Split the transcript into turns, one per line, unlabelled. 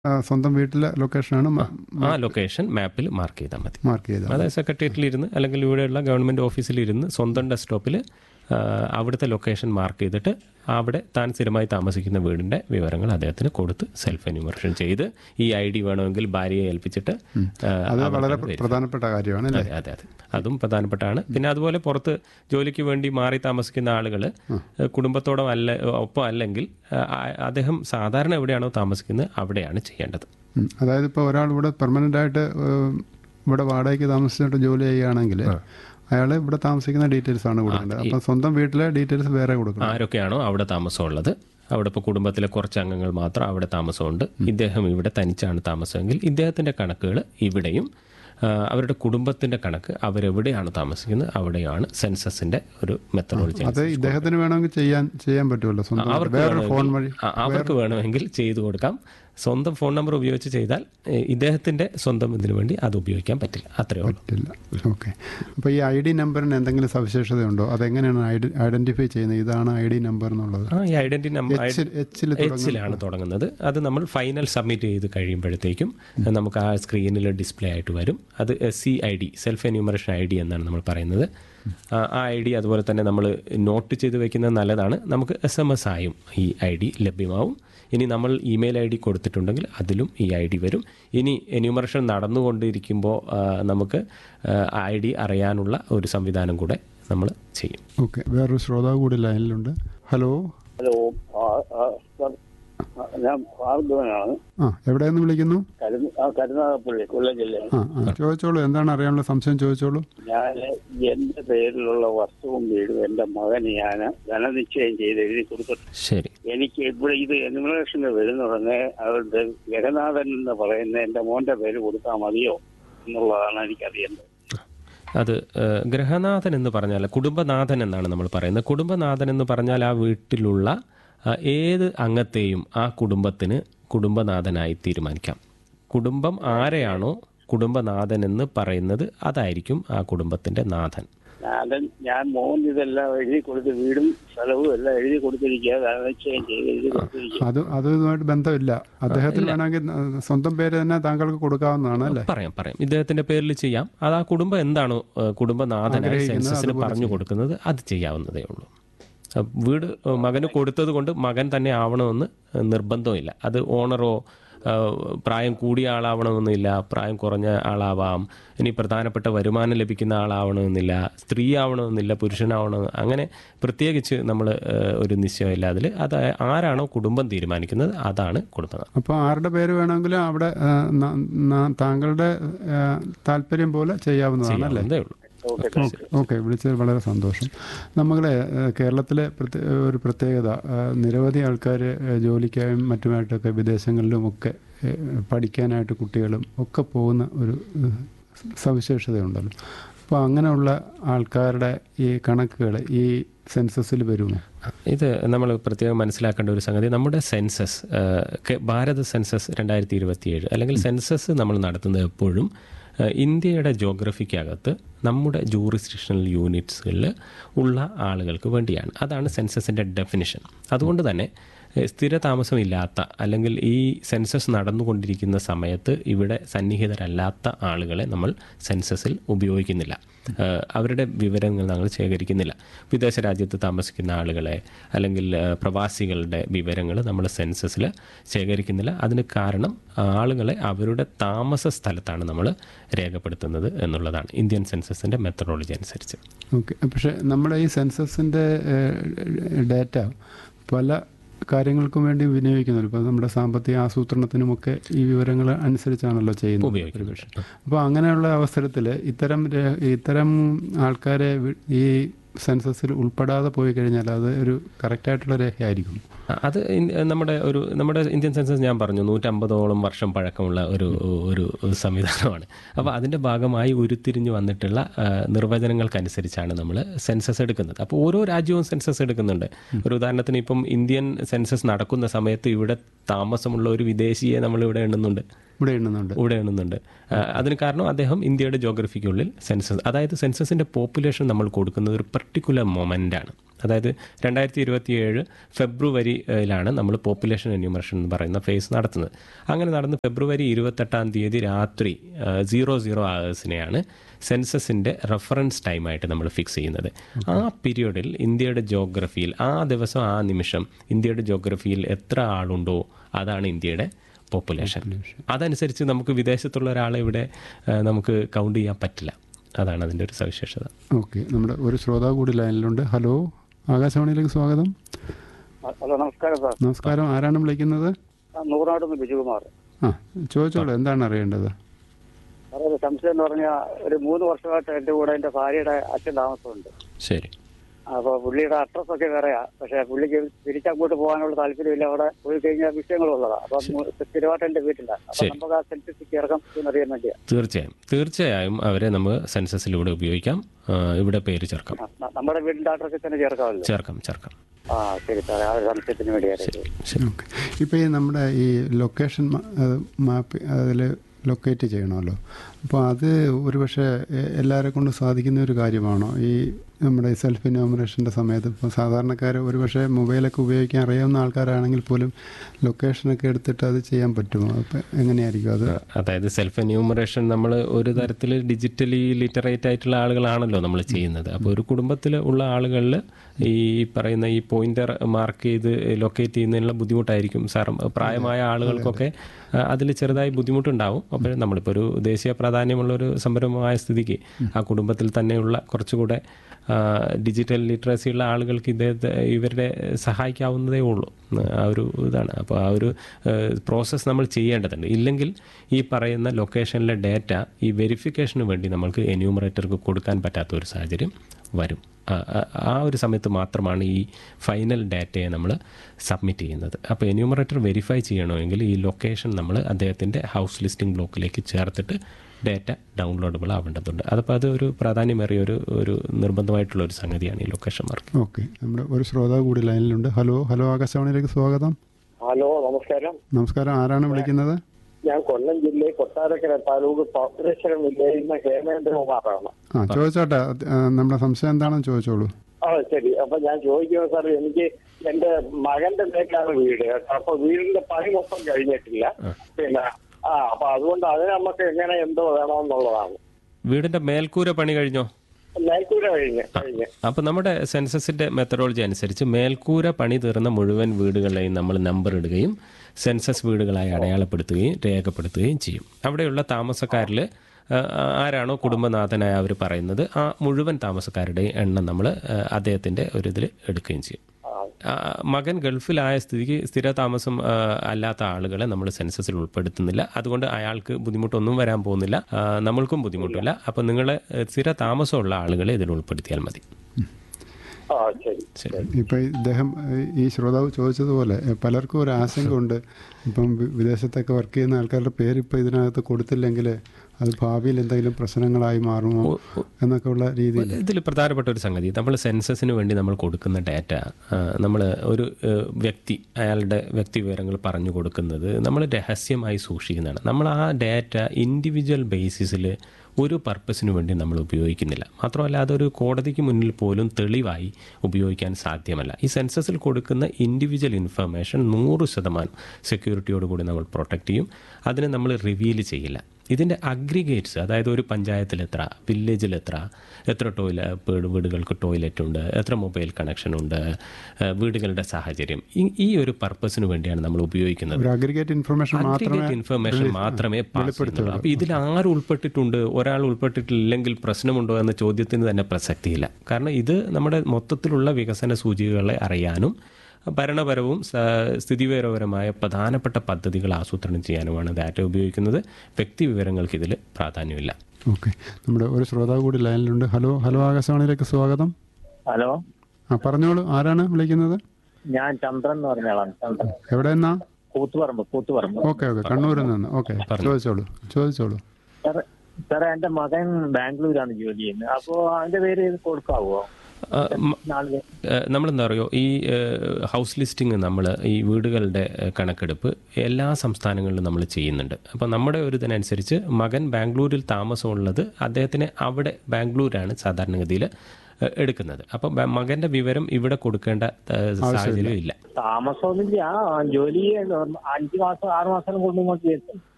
ആ, സ്വന്തം വീട്ടിലെ ലൊക്കേഷനാണ്
ആ ലൊക്കേഷൻ മാപ്പിൽ മാർക്ക് ചെയ്താൽ മതി
മാർക്ക് ചെയ്തത്
അതായത് സെക്രട്ടേറിയറ്റിലിരുന്ന് അല്ലെങ്കിൽ ഇവിടെയുള്ള ഗവൺമെൻറ് ഓഫീസിലിരുന്ന് സ്വന്തം ഡെസ്ക്ടോപ്പിൽ അവിടുത്തെ ലൊക്കേഷൻ മാർക്ക് ചെയ്തിട്ട് അവിടെ താൻ സ്ഥിരമായി താമസിക്കുന്ന വീടിൻ്റെ വിവരങ്ങൾ അദ്ദേഹത്തിന് കൊടുത്ത് സെൽഫ് എന്യൂമറേഷൻ ചെയ്ത് ഈ ഐ ഡി വേണമെങ്കിൽ ഭാര്യയെ ഏൽപ്പിച്ചിട്ട് ആ,
അത്
അവർക്ക്
വളരെ
വരും.
പ്രധാനപ്പെട്ട കാര്യമാണ് അല്ലേ
അതെ അതെ അതെ അതും പ്രധാനപ്പെട്ടാണ് പിന്നെ അതുപോലെ പുറത്ത് ജോലിക്ക് വേണ്ടി മാറി താമസിക്കുന്ന ആളുകൾ കുടുംബത്തോടൊപ്പം അല്ല ഒപ്പം അല്ലെങ്കിൽ ആ, അദ്ദേഹം സാധാരണ എവിടെയാണോ താമസിക്കുന്നത് അവിടെയാണ് ചെയ്യേണ്ടത്
ഉം. അതായത് ഇപ്പോൾ ഒരാൾ ഇവിടെ പെർമനന്റ് ആയിട്ട് ഏഹ്, ഇവിടെ വാടകയ്ക്ക് താമസിച്ചിട്ട് ജോലി ചെയ്യുകയാണെങ്കിൽ അയാൾ ഇവിടെ താമസിക്കുന്ന ഡീറ്റെയിൽസ് ആണ് കൊടുക്കേണ്ടത് അപ്പം സ്വന്തം വീട്ടിലെ ഡീറ്റെയിൽസ് വേറെ കൊടുക്കണം
ആരൊക്കെയാണോ അവിടെ താമസമുള്ളത് അവിടെ ഇപ്പോൾ കുടുംബത്തിലെ കുറച്ച് അംഗങ്ങൾ മാത്രം അവിടെ താമസമുണ്ട് ഇദ്ദേഹം ഇവിടെ തനിച്ചാണ് താമസമെങ്കിൽ ഇദ്ദേഹത്തിൻ്റെ കണക്കുകൾ ഇവിടെയും ആ, അവരുടെ കുടുംബത്തിൻ്റെ കണക്ക് അവരെവിടെയാണ് താമസിക്കുന്നത് അവിടെയാണ് സെൻസസിൻ്റെ ഒരു മെത്തഡോളജി
അത് ഇദ്ദേഹത്തിന് വേണമെങ്കിൽ ചെയ്യാൻ ചെയ്യാൻ പറ്റുമല്ലോ സ്വന്തം
അവർക്ക്
വേറൊരു ഫോൺ വഴി
വേണമെങ്കിൽ- ആ, അവർക്ക് വേണമെങ്കിൽ ചെയ്തു കൊടുക്കാം സ്വന്തം ഫോൺ നമ്പർ ഉപയോഗിച്ച് ചെയ്താൽ ഏ, ഇദ്ദേഹത്തിന്റെ സ്വന്തം ഇതിനു വേണ്ടി അത് ഉപയോഗിക്കാൻ പറ്റില്ല അത്രയേ ഉള്ളൂ
പറ്റില്ല ഓക്കെ അപ്പോൾ ഈ ഐ ഡി നമ്പറിന് എന്തെങ്കിലും സവിശേഷതയുണ്ടോ അതെങ്ങനെയാണ് ഐഡന്റിഫൈ ചെയ്യുന്നത് ഇതാണ് ഐ ഡി നമ്പർ എന്നുള്ളത്
ആ ഈ ഐഡന്റിറ്റി നമ്പർ
എച്ചിൽ
എച്ചിലാണ് തുടങ്ങുന്നത് അത് നമ്മൾ ഫൈനൽ സബ്മിറ്റ് ചെയ്ത് കഴിയുമ്പോഴത്തേക്കും നമുക്ക് ആ സ്ക്രീനിൽ ഡിസ്പ്ലേ ആയിട്ട് വരും അത് S C I D self enumeration I D എന്നാണ് നമ്മൾ പറയുന്നത് ആ ഐ ഡി അതുപോലെ തന്നെ നമ്മൾ നോട്ട് ചെയ്ത് വെക്കുന്നത് നല്ലതാണ് നമുക്ക് എസ് എം എസ് ആയും ഈ ഐ ഡി ലഭ്യമാവും ഇനി നമ്മൾ ഇമെയിൽ ഐ ഡി കൊടുത്തിട്ടുണ്ടെങ്കിൽ അതിലും ഈ ഐ ഡി വരും ഇനി എന്യൂമറേഷൻ നടന്നുകൊണ്ടിരിക്കുമ്പോൾ ആ, നമുക്ക് ഐ ഡി അറിയാനുള്ള ഒരു സംവിധാനം കൂടെ നമ്മൾ ചെയ്യും
ഓക്കെ വേറൊരു ശ്രോതാവ് കൂടി ലൈനിലുണ്ട് ഹലോ
ഹലോ ആ, ആ, സാർ ആ, ഞാൻ ഭാർഗവനാണ്
ആ എവിടെ നിന്ന് വിളിക്കുന്നു
കരുന്ന ആ, കരുനാഗപ്പള്ളി കൊല്ലം ജില്ലയിൽ
ആ ആ ചോദിച്ചോളൂ എന്താണ് അറിയാനുള്ള സംശയം ചോദിച്ചോളൂ
ഞാൻ എന്റെ പേരിലുള്ള വസ്തുവും വീടും എന്റെ മകന് ഞാൻ ധനനിശ്ചയം ചെയ്ത് എഴുതി കൊടുത്തിട്ടുണ്ട്
ശരി
എനിക്ക് ഇവിടെ ഇത് എന്യൂമറേഷന് വരുന്നുടനെ അവരുടെ ജഗന്നാഥൻ എന്ന് പറയുന്ന എന്റെ മോന്റെ പേര് കൊടുത്താൽ മതിയോ എന്നുള്ളതാണ് എനിക്കറിയേണ്ടത്
അത് ഏഹ്, ഗ്രഹനാഥൻ എന്ന് പറഞ്ഞാൽ കുടുംബനാഥൻ എന്നാണ് നമ്മൾ പറയുന്നത് കുടുംബനാഥൻ എന്ന് പറഞ്ഞാൽ ആ വീട്ടിലുള്ള ആ, ഏത് അംഗത്തെയും ആ കുടുംബത്തിന് കുടുംബനാഥനായി തീരുമാനിക്കാം കുടുംബം ആരെയാണോ കുടുംബനാഥൻ എന്ന് പറയുന്നത് അതായിരിക്കും ആ കുടുംബത്തിന്റെ നാഥൻ
ഞാൻ ഞാൻ മോൻ ഇതെല്ലാം എഴുതി കൊടുത്ത് വീടും സ്ഥലവും എല്ലാം എഴുതി കൊടുത്തിരിക്കുക ധനനിശ്ചയം ചെയ്ത് എഴുതി കൊടുത്തിരിക്കുക
അത് അതുമായിട്ട് ബന്ധമില്ല അദ്ദേഹത്തിന് വേണമെങ്കിൽ ആ, സ്വന്തം പേര് തന്നെ താങ്കൾക്ക് കൊടുക്കാവുന്നതാണ് അല്ലേ
പറയാം പറയാം ഇദ്ദേഹത്തിന്റെ പേരിൽ ചെയ്യാം അത് ആ കുടുംബം എന്താണോ ഏഹ്, കുടുംബനാഥനായി സെൻസസിന് പറഞ്ഞു കൊടുക്കുന്നത് അത് ചെയ്യാവുന്നതേ ഉള്ളൂ അഹ് വീട് ഏഹ്, മകന് കൊടുത്തത് കൊണ്ട് മകൻ തന്നെ ആവണമെന്ന് ഏഹ്, നിർബന്ധമില്ല അത് ഓണറോ ഏഹ്, പ്രായം കൂടിയ ആളാവണമെന്നില്ല പ്രായം കുറഞ്ഞ ആളാവാം ഇനി പ്രധാനപ്പെട്ട വരുമാനം ലഭിക്കുന്ന ആളാവണമെന്നില്ല സ്ത്രീ ആവണമെന്നില്ല പുരുഷനാവണം അങ്ങനെ പ്രത്യേകിച്ച് നമ്മൾ ഒരു നിശ്ചയമില്ല അതിൽ അത് ആരാണോ കുടുംബം തീരുമാനിക്കുന്നത് അതാണ് കുടുംബനാഥൻ
അപ്പോൾ ആരുടെ പേര് വേണമെങ്കിലും അവിടെ ആ, ന- ന- താങ്കളുടെ ആ, താല്പര്യം പോലെ ചെയ്യാവുന്നതാണ് അല്ലേ
അതേ ഉള്ളൂ
ഓക്കെ
ഓക്കെ വിളിച്ചത് വളരെ സന്തോഷം നമ്മളെ ഏഹ്, കേരളത്തിലെ പ്രത്യ- ഒരു പ്രത്യേകത ഏഹ്, നിരവധി ആൾക്കാർ ജോലിക്കായും മറ്റുമായിട്ടൊക്കെ വിദേശങ്ങളിലും ഒക്കെ ഏഹ്, പഠിക്കാനായിട്ട് കുട്ടികളും ഒക്കെ പോകുന്ന ഒരു ഏഹ്, സവിശേഷതയുണ്ടല്ലോ അപ്പോൾ അങ്ങനെയുള്ള ആൾക്കാരുടെ ഈ കണക്കുകൾ ഈ സെൻസസിൽ വരുമോ
ഇത് നമ്മൾ പ്രത്യേകം മനസ്സിലാക്കേണ്ട ഒരു സംഗതി നമ്മുടെ സെൻസസ് ഏഹ്, കെ- ഭാരത സെൻസസ് രണ്ടായിരത്തി ഇരുപത്തിയേഴ് അല്ലെങ്കിൽ സെൻസസ് നമ്മൾ നടത്തുന്നത് എപ്പോഴും ഏഹ്, ഇന്ത്യയുടെ ജോഗ്രഫിക്കകത്ത് നമ്മുടെ ജൂറിസ്ഡിക്ഷണൽ യൂണിറ്റ്സുകളിൽ ഉള്ള ആളുകൾക്ക് വേണ്ടിയാണ് അതാണ് സെൻസസിൻ്റെ ഡെഫിനിഷൻ അതുകൊണ്ട് തന്നെ ഏഹ്, സ്ഥിര താമസമില്ലാത്ത അല്ലെങ്കിൽ ഈ സെൻസസ് നടന്നുകൊണ്ടിരിക്കുന്ന സമയത്ത് ഇവിടെ സന്നിഹിതരല്ലാത്ത ആളുകളെ നമ്മൾ സെൻസസിൽ ഉപയോഗിക്കുന്നില്ല ഏഹ്, അവരുടെ വിവരങ്ങൾ ഞങ്ങൾ ശേഖരിക്കുന്നില്ല വിദേശ രാജ്യത്ത് താമസിക്കുന്ന ആളുകളെ അല്ലെങ്കിൽ ഏഹ്, പ്രവാസികളുടെ വിവരങ്ങൾ നമ്മൾ സെൻസസിൽ ശേഖരിക്കുന്നില്ല അതിന് കാരണം ആളുകളെ അവരുടെ താമസ സ്ഥലത്താണ് നമ്മൾ രേഖപ്പെടുത്തുന്നത് എന്നുള്ളതാണ് ഇന്ത്യൻ സെൻസസിൻ്റെ മെത്തഡോളജി അനുസരിച്ച്
ഓക്കെ പക്ഷേ നമ്മുടെ ഈ സെൻസസിൻ്റെ ഡാറ്റ പല കാര്യങ്ങൾക്കും വേണ്ടി വിനിയോഗിക്കുന്നുണ്ട് ഇപ്പോൾ നമ്മുടെ സാമ്പത്തിക ആസൂത്രണത്തിനുമൊക്കെ ഈ വിവരങ്ങൾ അനുസരിച്ചാണല്ലോ ചെയ്യുന്നത്
ഉപയോഗിക്കുന്നത്
അപ്പോൾ അങ്ങനെയുള്ള അവസരത്തിൽ ഇത്തരം രേ- ഇത്തരം ആൾക്കാരെ വി- ഈ സെൻസസിൽ ഉൾപ്പെടാതെ പോയി കഴിഞ്ഞാൽ അത് ഒരു കറക്റ്റായിട്ടുള്ള രേഖയായിരിക്കും
ആ, അത് ഇൻ- നമ്മുടെ ഒരു നമ്മുടെ ഇന്ത്യൻ സെൻസസ് ഞാൻ പറഞ്ഞു നൂറ്റമ്പതോളം വർഷം പഴക്കമുള്ള ഒരു ഒരു സംവിധാനമാണ് അപ്പോൾ അതിൻ്റെ ഭാഗമായി ഉരുത്തിരിഞ്ഞു വന്നിട്ടുള്ള ആ, നിർവചനങ്ങൾക്കനുസരിച്ചാണ് നമ്മൾ സെൻസസ് എടുക്കുന്നത് അപ്പോൾ ഓരോ രാജ്യവും സെൻസസ് എടുക്കുന്നുണ്ട് ഒരു ഉദാഹരണത്തിന് ഇപ്പം ഇന്ത്യൻ സെൻസസ് നടക്കുന്ന സമയത്ത് ഇവിടെ താമസമുള്ള ഒരു വിദേശിയെ നമ്മൾ ഇവിടെ എണ്ണുന്നുണ്ട്
ഇവിടെ എണ്ണുന്നുണ്ട്
ഇവിടെ എണ്ണുന്നുണ്ട് ആ, അതിന് കാരണം അദ്ദേഹം ഇന്ത്യയുടെ ജോഗ്രഫിക്കുള്ളിൽ സെൻസസ് അതായത് സെൻസസിൻ്റെ പോപ്പുലേഷൻ നമ്മൾ കൊടുക്കുന്നത് ഒരു പെർട്ടിക്കുലർ മൊമെൻ്റാണ് അതായത് രണ്ടായിരത്തി ഇരുപത്തി ഏഴ് ഫെബ്രുവരിയിലാണ് നമ്മൾ പോപ്പുലേഷൻ എന്യൂമറേഷൻ എന്ന് പറയുന്ന ഫേസ് നടത്തുന്നത് അങ്ങനെ നടന്ന് ഫെബ്രുവരി ഇരുപത്തെട്ടാം തീയതി രാത്രി സീറോ സീറോ ആവേഴ്സിനെയാണ് സെൻസസിൻ്റെ റെഫറൻസ് ടൈമായിട്ട് നമ്മൾ ഫിക്സ് ചെയ്യുന്നത് ആ പീരിയഡിൽ ഇന്ത്യയുടെ ജോഗ്രഫിയിൽ ആ ദിവസം ആ നിമിഷം ഇന്ത്യയുടെ ജോഗ്രഫിയിൽ എത്ര ആളുണ്ടോ അതാണ് ഇന്ത്യയുടെ പോപ്പുലേഷൻ അതനുസരിച്ച് നമുക്ക് വിദേശത്തുള്ള ഒരാളെ ഇവിടെ ആ, നമുക്ക് കൗണ്ട് ചെയ്യാൻ പറ്റില്ല അതാണ് അതിൻ്റെ ഒരു സവിശേഷത
ഓക്കെ നമ്മുടെ ഒരു ശ്രോതാവ് കൂടി ലൈനിലുണ്ട് ഹലോ ആകാശവാണിയിലേക്ക് സ്വാഗതം
ഹലോ നമസ്കാരം സാർ
നമസ്കാരം ആരാണ് വിളിക്കുന്നത്
നൂറാട് നിന്ന് ബിജുകുമാർ
ആ ചോദിച്ചോളൂ എന്താണ് അറിയേണ്ടത്
സാറേ ഒരു സംശയം എന്ന് പറഞ്ഞാൽ ഒരു മൂന്ന് വർഷമായിട്ട് എൻ്റെ കൂടെ എൻ്റെ ഭാര്യയുടെ അച്ഛൻ താമസമുണ്ട്
ശരി
അപ്പോൾ പുള്ളിയുടെ അഡ്രസ് ഒക്കെ വേറെയാ പക്ഷേ പുള്ളിക്ക് തിരിച്ചങ്ങോട്ട് പോകാനുള്ള താല്പര്യമില്ല അവിടെ പോയി കഴിഞ്ഞാൽ വിഷയങ്ങളുള്ളതാണ് അപ്പം സ്ഥിരമായിട്ട് എൻ്റെ വീട്ടിലാണ് അപ്പം
ശരി.
നമുക്ക് ആ സെൻസസ് ചേർക്കാം എന്നറിയാൻ വേണ്ടിയാ
തീർച്ചയായും തീർച്ചയായും അവരെ നമുക്ക് സെൻസസിലൂടെ ഉപയോഗിക്കാം ആ, ഇവിടെ പേര് ചേർക്കാം
ആ, ന- നമ്മുടെ വീടിന്റെ അഡ്രസ്സിൽ തന്നെ ചേർക്കാമല്ലോ
ചേർക്കാം ചേർക്കാം
ആ ശരി സാറേ ആ ഒരു സംശയത്തിന് വേണ്ടിയായിരുന്നു
ശരി
ഓക്കെ ഇപ്പോൾ ഈ നമ്മുടെ ഈ ലൊക്കേഷൻ മാപ്പ് അതിൽ ലൊക്കേറ്റ് ചെയ്യണമല്ലോ അപ്പോൾ അത് ഒരുപക്ഷെ എ- എല്ലാവരെ കൊണ്ട് സാധിക്കുന്ന ഒരു കാര്യമാണോ ഈ നമ്മുടെ സെൽഫ് ഇനോമിനേഷൻ്റെ സമയത്ത് ഇപ്പോൾ സാധാരണക്കാർ ഒരുപക്ഷെ മൊബൈലൊക്കെ ഉപയോഗിക്കാൻ അറിയാവുന്ന ആൾക്കാരാണെങ്കിൽ പോലും ലൊക്കേഷനൊക്കെ എടുത്തിട്ട് അത് ചെയ്യാൻ പറ്റുമോ അപ്പോൾ എങ്ങനെയായിരിക്കും അത്
അതായത് സെൽഫ് എന്യൂമറേഷൻ നമ്മൾ ഒരു തരത്തിൽ ഡിജിറ്റലി ലിറ്ററേറ്റ് ആയിട്ടുള്ള ആളുകളാണല്ലോ നമ്മൾ ചെയ്യുന്നത് അപ്പോൾ ഒരു കുടുംബത്തിൽ ഉള്ള ആളുകളിൽ ഈ പറയുന്ന ഈ പോയിന്റർ മാർക്ക് ചെയ്ത് ലൊക്കേറ്റ് ചെയ്യുന്നതിനുള്ള ബുദ്ധിമുട്ടായിരിക്കും സാർ പ്രായമായ ആളുകൾക്കൊക്കെ അതിൽ ചെറുതായി ബുദ്ധിമുട്ടുണ്ടാവും അപ്പോൾ നമ്മളിപ്പോൾ ഒരു ദേശീയ പ്രാധാന്യമുള്ള ഒരു സംരംഭമായ സ്ഥിതിക്ക് ആ കുടുംബത്തിൽ തന്നെയുള്ള കുറച്ചുകൂടെ ആ, ഡിജിറ്റൽ ലിറ്ററസി ഉള്ള ആളുകൾക്ക് ഇദ്ദേഹത്തെ ഇവരുടെ സഹായിക്കാവുന്നതേ ഉള്ളൂ ആ ഒരു ഇതാണ് അപ്പോൾ ആ ഒരു പ്രോസസ്സ് നമ്മൾ ചെയ്യേണ്ടതുണ്ട് ഇല്ലെങ്കിൽ ഈ പറയുന്ന ലൊക്കേഷനിലെ ഡേറ്റ ഈ വെരിഫിക്കേഷന് വേണ്ടി നമ്മൾക്ക് എന്യൂമറേറ്റർക്ക് കൊടുക്കാൻ പറ്റാത്ത ഒരു സാഹചര്യം വരും ആ- ആ- ആ ഒരു സമയത്ത് മാത്രമാണ് ഈ ഫൈനൽ ഡാറ്റയെ നമ്മൾ സബ്മിറ്റ് ചെയ്യുന്നത് അപ്പോൾ എന്യൂമറേറ്റർ വെരിഫൈ ചെയ്യണമെങ്കിൽ ഈ ലൊക്കേഷൻ നമ്മൾ അദ്ദേഹത്തിൻ്റെ ഹൗസ് ലിസ്റ്റിംഗ് ബ്ലോക്കിലേക്ക് ചേർത്തിട്ട് ഡാറ്റ ഡൗൺലോഡബിൾ ആവേണ്ടതുണ്ട് അതപ്പോൾ അത് ഒരു പ്രാധാന്യമേറിയ ഒരു ഒരു നിർബന്ധമായിട്ടുള്ള ഒരു സംഗതിയാണ് ഈ ലൊക്കേഷൻ മാർക്ക്
ഓക്കെ നമ്മുടെ ഒരു ശ്രോതാവ് കൂടി ലൈനിലുണ്ട് ഹലോ ഹലോ ആകാശവാണിയിലേക്ക് സ്വാഗതം
ഹലോ നമസ്കാരം
നമസ്കാരം ആരാണ് വിളിക്കുന്നത്
ഞാൻ കൊല്ലം ജില്ലയിൽ കൊട്ടാരക്കര താലൂക്ക് കോർപ്പറേഷൻ വില്ലേജിൽ നിന്ന് ഹേമേന്ദ്രകുമാറാണ്
ആ ചോദിച്ചോട്ടെ അത്, ആ, നമ്മുടെ സംശയം എന്താണെന്ന് ചോദിച്ചോളൂ
ആ ശരി അപ്പൊ ഞാൻ ചോദിക്കുന്നത് സാർ എനിക്ക് എന്റെ മകന്റെ പേരിലാണ് വീട് കേട്ടോ അപ്പൊ വീടിന്റെ പണി മൊത്തം കഴിഞ്ഞിട്ടില്ല പിന്നെ ആ അപ്പൊ അതുകൊണ്ട് അതിന് നമുക്ക് എങ്ങനെ എന്തോ വേണമെന്നുള്ളതാണ്
വീടിൻ്റെ മേൽക്കൂര പണി കഴിഞ്ഞോ
നൈക്കൂര കഴിഞ്ഞ് കഴിഞ്ഞ്
അപ്പോൾ നമ്മുടെ സെൻസസിൻ്റെ മെത്തഡോളജി അനുസരിച്ച് മേൽക്കൂര പണി തീർന്ന മുഴുവൻ വീടുകളെയും നമ്മൾ നമ്പർ ഇടുകയും സെൻസസ് വീടുകളായി അടയാളപ്പെടുത്തുകയും രേഖപ്പെടുത്തുകയും ചെയ്യും അവിടെയുള്ള താമസക്കാരിൽ ആരാണോ കുടുംബനാഥനായ അവർ പറയുന്നത് ആ മുഴുവൻ താമസക്കാരുടെയും എണ്ണം നമ്മൾ അദ്ദേഹത്തിൻ്റെ ഒരു ഇതിൽ എടുക്കുകയും ചെയ്യും ആ, മകൻ ഗൾഫിലായ സ്ഥിതിക്ക് സ്ഥിര താമസം ആ, അല്ലാത്ത ആളുകളെ നമ്മൾ സെൻസസിൽ ഉൾപ്പെടുത്തുന്നില്ല അതുകൊണ്ട് അയാൾക്ക് ബുദ്ധിമുട്ടൊന്നും വരാൻ പോകുന്നില്ല ആ, നമ്മൾക്കും ബുദ്ധിമുട്ടില്ല അപ്പം നിങ്ങൾ സ്ഥിര താമസമുള്ള ആളുകളെ ഇതിൽ ഉൾപ്പെടുത്തിയാൽ മതി
ആ ശരി
ശരി
ഇപ്പം ഇദ്ദേഹം ഏഹ്, ഈ ശ്രോതാവ് ചോദിച്ചതുപോലെ ഏഹ്, പലർക്കും ഒരു ആശങ്കയുണ്ട് ഇപ്പം വി- വിദേശത്തൊക്കെ വർക്ക് ചെയ്യുന്ന ആൾക്കാരുടെ പേര് ഇപ്പം ഇതിനകത്ത് കൊടുത്തില്ലെങ്കിൽ അത് ഭാവിയിൽ എന്തെങ്കിലും പ്രശ്നങ്ങളായി മാറുമോ എന്നൊക്കെ ഉള്ള രീതിയിൽ
ഇതിൽ പ്രധാനപ്പെട്ട ഒരു സംഗതി നമ്മൾ സെൻസസിന് വേണ്ടി നമ്മൾ കൊടുക്കുന്ന ഡാറ്റ നമ്മൾ ഒരു ഏഹ്, വ്യക്തി അയാളുടെ വ്യക്തി വിവരങ്ങൾ പറഞ്ഞു കൊടുക്കുന്നത് നമ്മൾ രഹസ്യമായി സൂക്ഷിക്കുന്നതാണ് നമ്മൾ ആ ഡാറ്റ ഇൻഡിവിജ്വൽ ബേസിസിൽ ഒരു പർപ്പസിന് വേണ്ടി നമ്മൾ ഉപയോഗിക്കുന്നില്ല മാത്രമല്ല അതൊരു കോടതിക്ക് മുന്നിൽ പോലും തെളിവായി ഉപയോഗിക്കാൻ സാധ്യമല്ല ഈ സെൻസസിൽ കൊടുക്കുന്ന ഇൻഡിവിജ്വൽ ഇൻഫർമേഷൻ നൂറ് ശതമാനം സെക്യൂരിറ്റിയോടുകൂടി നമ്മൾ പ്രൊട്ടക്റ്റ് ചെയ്യും അതിനെ നമ്മൾ റിവീൽ ചെയ്യില്ല ഇതിൻ്റെ അഗ്രിഗേറ്റ്സ് അതായത് ഒരു പഞ്ചായത്തിൽ എത്ര വില്ലേജിൽ എത്ര എത്ര ടോയ്ലറ്റ് വീടുകൾക്ക് ടോയ്ലറ്റ് ഉണ്ട് എത്ര മൊബൈൽ കണക്ഷൻ ഉണ്ട് ഏഹ് വീടുകളുടെ സാഹചര്യം ഈ- ഈ ഒരു പർപ്പസിന് വേണ്ടിയാണ് നമ്മൾ ഉപയോഗിക്കുന്നത്
ഒരു അഗ്രിഗേറ്റ് ഇൻഫർമേഷൻ മാത്രമേ
അഗ്രിഗേറ്റ് ഇൻഫർമേഷൻ മാത്രമേ പാസ് ചെയ്യുന്നുള്ളൂ അപ്പോൾ ഇതിൽ ആര് ഉൾപ്പെട്ടിട്ടുണ്ട് ഒരാൾ ഉൾപ്പെട്ടിട്ടില്ലെങ്കിൽ പ്രശ്നമുണ്ടോ എന്ന ചോദ്യത്തിന് തന്നെ പ്രസക്തിയില്ല കാരണം ഇത് നമ്മുടെ മൊത്തത്തിലുള്ള വികസന സൂചികകളെ അറിയാനും ഭരണപരവും സ- സ്ഥിതിവിവരപരമായ പ്രധാനപ്പെട്ട പദ്ധതികൾ ആസൂത്രണം ചെയ്യാനുമാണ് ഡാറ്റ ഉപയോഗിക്കുന്നത് വ്യക്തി വിവരങ്ങൾക്ക് ഇതിൽ പ്രാധാന്യമില്ല
ഓക്കെ നമ്മുടെ ഒരു ശ്രോതാവ് കൂടി ലൈനിലുണ്ട് ഹലോ ഹലോ ആകാശവാണിയിലേക്ക് സ്വാഗതം
ഹലോ
ആ പറഞ്ഞോളൂ ആരാണ് വിളിക്കുന്നത്
ഞാൻ ചന്ദ്രൻ എന്ന് പറഞ്ഞ ആളാണ് ചന്ദ്രൻ
എവിടെ നിന്നാ
കൂത്തുപറമ്പ് കൂത്തുപറമ്പ്
ഓക്കെ ഓക്കെ കണ്ണൂരിൽ നിന്ന് ഓക്കെ ചോദിച്ചോളൂ ചോദിച്ചോളൂ
സാറേ സാറേ എന്റെ മകൻ ബാംഗ്ലൂരാണ് ജോലി ചെയ്യുന്നത് അപ്പോ അവന്റെ പേര് കൊടുക്കാവോ
നാളില്
നമ്മളെന്താ പറയുക ഈ ഏഹ്, ഹൗസ് ലിസ്റ്റിംഗ് നമ്മൾ ഈ വീടുകളുടെ ഏഹ്, കണക്കെടുപ്പ് എല്ലാ സംസ്ഥാനങ്ങളിലും നമ്മൾ ചെയ്യുന്നുണ്ട് അപ്പോൾ നമ്മുടെ ഒരു ഇതിനനുസരിച്ച് മകൻ ബാംഗ്ലൂരിൽ താമസമുള്ളത് അദ്ദേഹത്തിന് അവിടെ ബാംഗ്ലൂരാണ് സാധാരണഗതിയിൽ ഏഹ്, എടുക്കുന്നത് അപ്പോൾ ബ- മകൻ്റെ വിവരം ഇവിടെ കൊടുക്കേണ്ട ഏഹ്, സാഹചര്യം ഇല്ല
താമസമൊന്നുമില്ല ആ, ജോലി ചെയ്യുന്നു. അഞ്ച് മാസം ആറ് മാസം കൊണ്ട് ഇങ്ങോട്ട് വരുത്തും